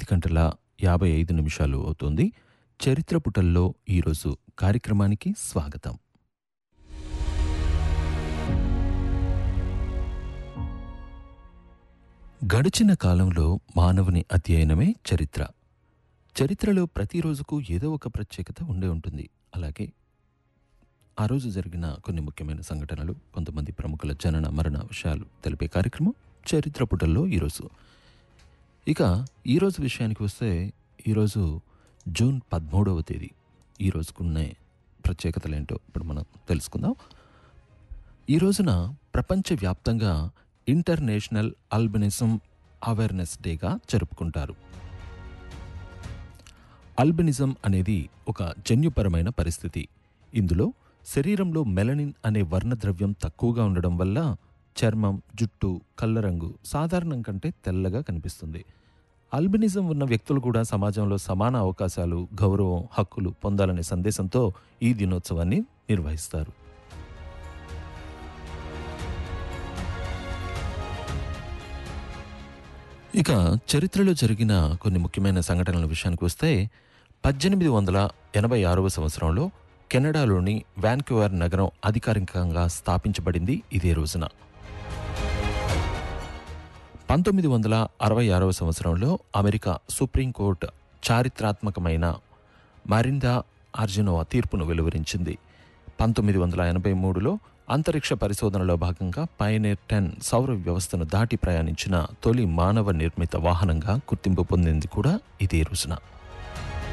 పది గంటల యాభై ఐదు నిమిషాలు అవుతోంది చరిత్ర పుటల్లో ఈరోజు కార్యక్రమానికి స్వాగతం గడిచిన కాలంలో మానవుని అధ్యయనమే చరిత్ర చరిత్రలో ప్రతిరోజుకు ఏదో ఒక ప్రత్యేకత ఉండే ఉంటుంది అలాగే ఆ రోజు జరిగిన కొన్ని ముఖ్యమైన సంఘటనలు కొంతమంది ప్రముఖుల జనన మరణ విషయాలు తెలిపే కార్యక్రమం చరిత్ర పుటల్లో ఈరోజు ఇక ఈరోజు విషయానికి వస్తే ఈరోజు జూన్ పదమూడవ తేదీ ఈ రోజుకున్న ప్రత్యేకతలు ఏంటో ఇప్పుడు మనం తెలుసుకుందాం ఈ రోజున ప్రపంచవ్యాప్తంగా ఇంటర్నేషనల్ అల్బినిజం అవేర్నెస్ డేగా జరుపుకుంటారు అల్బినిజం అనేది ఒక జన్యుపరమైన పరిస్థితి ఇందులో శరీరంలో మెలనిన్ అనే వర్ణద్రవ్యం తక్కువగా ఉండడం వల్ల చర్మం జుట్టు కళ్ళ రంగు సాధారణం కంటే తెల్లగా కనిపిస్తుంది అల్బినిజం ఉన్న వ్యక్తులు కూడా సమాజంలో సమాన అవకాశాలు గౌరవం హక్కులు పొందాలనే సందేశంతో ఈ దినోత్సవాన్ని నిర్వహిస్తారు ఇక చరిత్రలో జరిగిన కొన్ని ముఖ్యమైన సంఘటనల విషయానికి వస్తే పద్దెనిమిది వందల ఎనభై ఆరవ సంవత్సరంలో కెనడాలోని వాన్క్యూవర్ నగరం అధికారికంగా స్థాపించబడింది ఇదే రోజున పంతొమ్మిది వందల అరవై ఆరవ సంవత్సరంలో అమెరికా సుప్రీంకోర్టు చారిత్రాత్మకమైన మరిందా అర్జునోవా తీర్పును వెలువరించింది పంతొమ్మిది వందల ఎనభై మూడులో అంతరిక్ష పరిశోధనలో భాగంగా పయనేర్ టెన్ సౌర వ్యవస్థను దాటి ప్రయాణించిన తొలి మానవ నిర్మిత వాహనంగా గుర్తింపు పొందింది కూడా ఇదే రోజున